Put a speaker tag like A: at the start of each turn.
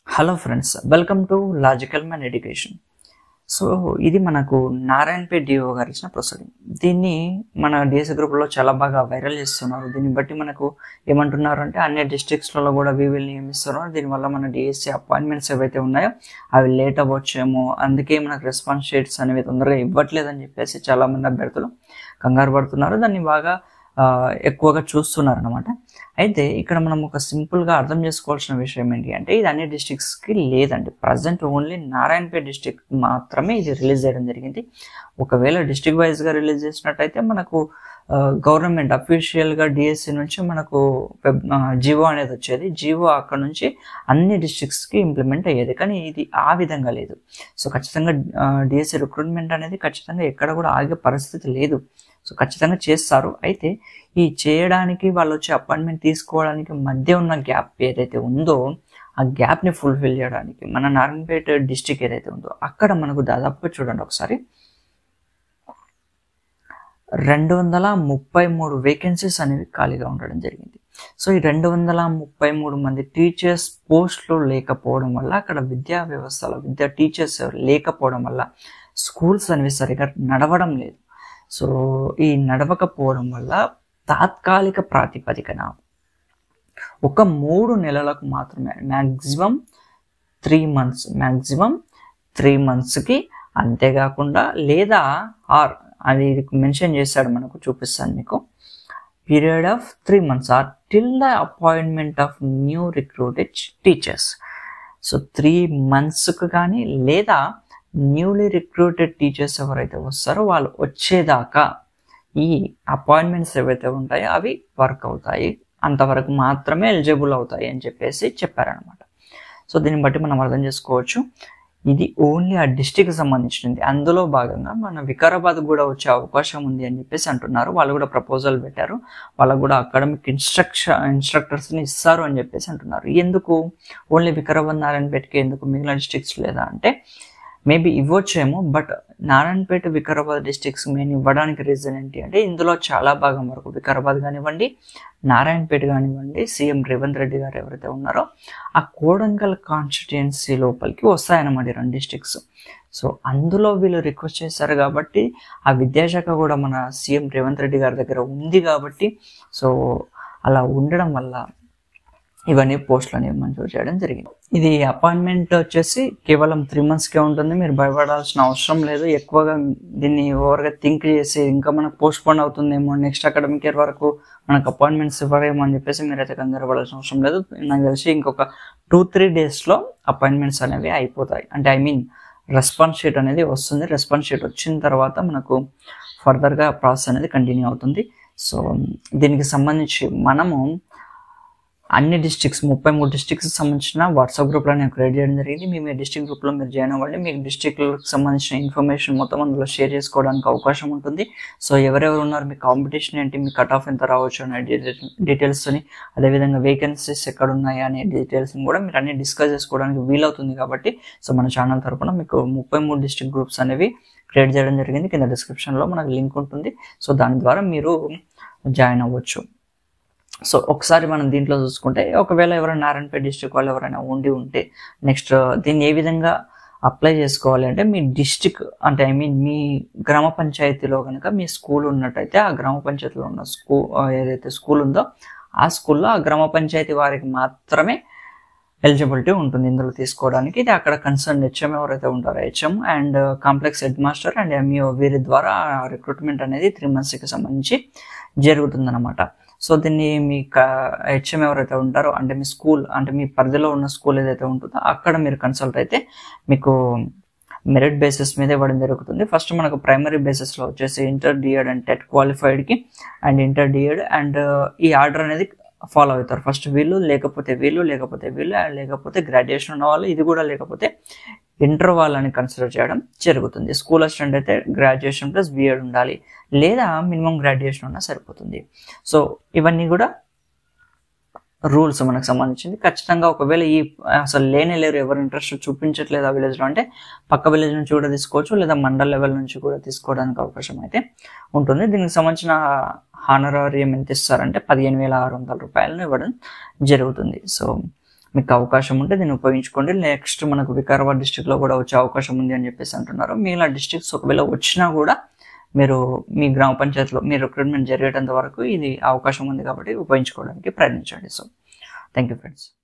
A: hello friends welcome to logical man education so ఇది మనకు Narayanpet DO గారు ఇచ్చిన ప్రొసీడింగ్ దీన్ని మన డిఎస్ గ్రూప్లో చాలా బాగా వైరల్ చేస్తున్నారు దీన్ని బట్టి మనకు ఏమంటున్నారు అంటే అన్ని డిస్ట్రిక్ట్స్లలో కూడా వీవిల్ నియమిస్తున్నారు దీనివల్ల మన డిఎస్సి అపాయింట్మెంట్స్ ఏవైతే ఉన్నాయో అవి లేట్ అవ్వచ్చేమో అందుకే మనకు రెస్పాన్స్ షీట్స్ అనేవి తొందరగా ఇవ్వట్లేదని చెప్పేసి చాలామంది అభ్యర్థులు కంగారు పడుతున్నారు దాన్ని బాగా ఆ, ఎక్కువగా చూస్తున్నారు అనమాట అయితే ఇక్కడ మనం ఒక సింపుల్గా అర్థం చేసుకోవాల్సిన విషయం ఏంటి అంటే ఇది అన్ని డిస్ట్రిక్ట్స్కి లేదండి ప్రజెంట్ ఓన్లీ నారాయణపేట డిస్ట్రిక్ట్ మాత్రమే ఇది రిలీజ్ చేయడం జరిగింది ఒకవేళ డిస్ట్రిక్ట్ వైజ్గా రిలీజ్ చేసినట్టయితే మనకు గవర్నమెంట్ అఫీషియల్గా డిఎస్సి నుంచి మనకు జివో అనేది వచ్చేది జివో అక్కడ నుంచి అన్ని డిస్ట్రిక్ట్స్కి ఇంప్లిమెంట్ అయ్యేది కానీ ఇది ఆ విధంగా లేదు సో ఖచ్చితంగా డిఎస్సి రిక్రూట్మెంట్ అనేది ఖచ్చితంగా ఎక్కడ కూడా ఆగే పరిస్థితి లేదు సో ఖచ్చితంగా చేస్తారు అయితే ఈ చేయడానికి వాళ్ళు వచ్చి అపాయింట్మెంట్ తీసుకోవడానికి మధ్య ఉన్న గ్యాప్ ఏదైతే ఉందో ఆ గ్యాప్ని ఫుల్ఫిల్ చేయడానికి మన నారాయణపేట డిస్టిక్ ఏదైతే ఉందో అక్కడ మనకు దాదాపుగా చూడండి ఒకసారి రెండు వందల ముప్పై మూడు వేకెన్సీస్ అనేవి ఖాళీగా ఉండడం జరిగింది సో ఈ రెండు వందల ముప్పై మూడు మంది టీచర్స్ పోస్టులు లేకపోవడం వల్ల అక్కడ విద్యా వ్యవస్థలో విద్యా టీచర్స్ లేకపోవడం వల్ల స్కూల్స్ అనేవి సరిగా నడవడం లేదు సో ఈ నడవకపోవడం వల్ల తాత్కాలిక ప్రాతిపదికన ఒక మూడు నెలలకు మాత్రమే maximum three months maximum three మంత్స్కి అంతేకాకుండా లేదా ఆర్ అది మెన్షన్ చేశాడు మనకు చూపిస్తాను మీకు period of three months or till the appointment of new recruited teachers so three మంత్స్కి కానీ లేదా న్యూలీ రిక్రూటెడ్ టీచర్స్ ఎవరైతే వస్తారో వాళ్ళు వచ్చేదాకా ఈ అపాయింట్మెంట్స్ ఏవైతే ఉంటాయో అవి వర్క్ అవుతాయి అంతవరకు మాత్రమే ఎలిజిబుల్ అవుతాయి అని చెప్పేసి చెప్పారనమాట సో దీన్ని బట్టి మనం అర్థం చేసుకోవచ్చు ఇది ఓన్లీ ఆ డిస్టిక్కి సంబంధించింది అందులో భాగంగా మన వికారాబాద్ కూడా వచ్చే అవకాశం ఉంది అని చెప్పేసి అంటున్నారు వాళ్ళు కూడా ప్రపోజల్ పెట్టారు వాళ్ళకు కూడా అకాడమిక్ ఇన్స్ట్రక్షన్ ఇన్స్ట్రక్టర్స్ని ఇస్తారు అని చెప్పేసి అంటున్నారు ఎందుకు ఓన్లీ వికారాబాద్ నారాయణపేటకి ఎందుకు మిగిలిన డిస్ట్రిక్ట్స్ లేదా అంటే మేబీ ఇవ్వచ్చేమో but Narayanpet Vikarabad districts main ఇవ్వడానికి రీజన్ ఏంటి అంటే ఇందులో చాలా భాగం వరకు వికారాబాద్ కానివ్వండి నారాయణపేట కానివ్వండి సీఎం రేవంత్ రెడ్డి గారు ఎవరైతే ఉన్నారో ఆ కోడంగల్ కాన్స్టిట్యుయెన్సీ లోపలికి వస్తాయన్నమాట ఈ రెండు డిస్ట్రిక్ట్స్ సో అందులో వీళ్ళు రిక్వెస్ట్ చేశారు కాబట్టి ఆ విద్యాశాఖ కూడా మన సీఎం రేవంత్ రెడ్డి గారి దగ్గర ఉంది కాబట్టి సో అలా ఉండడం వల్ల ఇవన్నీ పోస్టులు అనేవి మంజూరు చేయడం జరిగింది ఇది అపాయింట్మెంట్ వచ్చేసి కేవలం త్రీ మంత్స్కే ఉంటుంది మీరు భయపడాల్సిన అవసరం లేదు ఎక్కువగా దీన్ని ఓవర్గా థింక్ చేసి ఇంకా మనకు పోస్ట్ పోన్ అవుతుందేమో నెక్స్ట్ అకాడమిక్ ఇయర్ వరకు మనకు అపాయింట్మెంట్స్ ఇవ్వరేమో అని చెప్పేసి మీరైతే కంగారు పడాల్సిన అవసరం లేదు నాకు తెలిసి ఇంకొక టూ త్రీ డేస్లో అపాయింట్మెంట్స్ అనేవి అయిపోతాయి అంటే ఐ మీన్ రెస్పాన్స్ షీట్ అనేది వస్తుంది రెస్పాన్స్ షీట్ వచ్చిన తర్వాత మనకు ఫర్దర్గా ప్రాసెస్ అనేది కంటిన్యూ అవుతుంది సో దీనికి సంబంధించి మనము అన్ని డిస్ట్రిక్ట్స్ ముప్పై మూడు డిస్ట్రిక్ట్స్ సంబంధించిన వాట్సాప్ గ్రూప్లో నేను క్రియేట్ చేయడం జరిగింది మీ మీ డిస్ట్రిక్ట్ గ్రూప్లో మీరు జాయిన్ అవ్వండి మీకు డిస్ట్రిక్ట్కి సంబంధించిన ఇన్ఫర్మేషన్ మొత్తం అందులో షేర్ చేసుకోవడానికి అవకాశం ఉంటుంది సో ఎవరెవరు ఉన్నారు మీ కాంపిటీషన్ ఏంటి మీ కట్ ఆఫ్ ఎంత రావచ్చు అనే డీటెయిల్స్ని అదేవిధంగా వేకెన్సీస్ ఎక్కడ ఉన్నాయి అనే డీటెయిల్స్ని కూడా మీరు అన్ని డిస్కస్ చేసుకోవడానికి వీలవుతుంది కాబట్టి సో మన ఛానల్ తరపున మీకు ముప్పై మూడు డిస్ట్రిక్ట్ గ్రూప్స్ అనేవి క్రియేట్ చేయడం జరిగింది కింద డిస్క్రిప్షన్లో మనకు లింక్ ఉంటుంది సో దాని ద్వారా మీరు జాయిన్ అవ్వచ్చు సో ఒకసారి మనం దీంట్లో చూసుకుంటే ఒకవేళ ఎవరైనా నారాయణపేట డిస్ట్రిక్ట్ వాళ్ళు ఎవరైనా ఉండి ఉంటే నెక్స్ట్ దీన్ని ఏ విధంగా అప్లై చేసుకోవాలి అంటే మీ డిస్ట్రిక్ట్ అంటే ఐ మీన్ మీ గ్రామ పంచాయతీలో కనుక మీ స్కూల్ ఉన్నట్టయితే ఆ గ్రామ పంచాయతీలో ఉన్న స్కూల్ ఏదైతే స్కూల్ ఉందో ఆ స్కూల్లో ఆ గ్రామ పంచాయతీ వారికి మాత్రమే ఎలిజిబిలిటీ ఉంటుంది ఇందులో తీసుకోవడానికి ఇది అక్కడ కన్సర్న్ హెచ్ఎం ఎవరైతే ఉంటారో HM and complex head master and MEO వీరి ద్వారా రిక్రూట్మెంట్ అనేది త్రీ మంత్స్కి సంబంధించి జరుగుతుందన్నమాట సో దీన్ని మీ హెచ్ఎం ఎవరైతే ఉంటారో అంటే మీ స్కూల్ అంటే మీ పరిధిలో ఉన్న స్కూల్ ఏదైతే ఉంటుందో అక్కడ మీరు కన్సల్ట్ అయితే మీకు మెరిట్ బేసిస్ మీద ఇవ్వడం జరుగుతుంది ఫస్ట్ మనకు ప్రైమరీ బేసిస్లో వచ్చేసి ఇంటర్ డిఎడ్ అండ్ టెట్ క్వాలిఫైడ్కి అండ్ ఇంటర్ డిఎడ్ అండ్ ఈ ఆర్డర్ అనేది ఫాలో అవుతారు ఫస్ట్ వీళ్ళు లేకపోతే వీళ్ళు లేకపోతే వీళ్ళు అండ్ లేకపోతే గ్రాడ్యుయేషన్ ఉన్న వాళ్ళు ఇది కూడా లేకపోతే ఇంటర్ వాళ్ళని కన్సిడర్ చేయడం జరుగుతుంది స్కూల్ అసిస్టెంట్ అయితే గ్రాడ్యుయేషన్ ప్లస్ బిఎడ్ ఉండాలి లేదా మినిమం గ్రాడ్యుయేషన్ ఉన్నా సరిపోతుంది సో ఇవన్నీ కూడా రూల్స్ మనకు సంబంధించింది ఖచ్చితంగా ఒకవేళ ఈ అసలు లేనే లేరు ఎవరు ఇంట్రెస్ట్ చూపించట్లేదు ఆ విలేజ్లో అంటే పక్క విలేజ్ నుంచి కూడా తీసుకోవచ్చు లేదా మండల్ లెవెల్ నుంచి కూడా తీసుకోవడానికి అవకాశం అయితే ఉంటుంది దీనికి సంబంధించిన హానరారియం ఎంత ఇస్తారంటే పదిహేను వేల ఆరు వందల రూపాయలను ఇవ్వడం జరుగుతుంది సో మీకు అవకాశం ఉంటే దీన్ని ఉపయోగించుకోండి నెక్స్ట్ మనకు వికారాబాద్ డిస్టిక్లో కూడా వచ్చే అవకాశం ఉంది అని చెప్పేసి అంటున్నారు మిగిలిన డిస్ట్రిక్ట్స్ ఒకవేళ వచ్చినా కూడా మీరు మీ గ్రామ పంచాయతీలో మీ రిక్రూట్మెంట్ జరిగేటంత వరకు ఇది అవకాశం ఉంది కాబట్టి ఉపయోగించుకోవడానికి ప్రయత్నించండి సో థ్యాంక్ యూ ఫ్రెండ్స్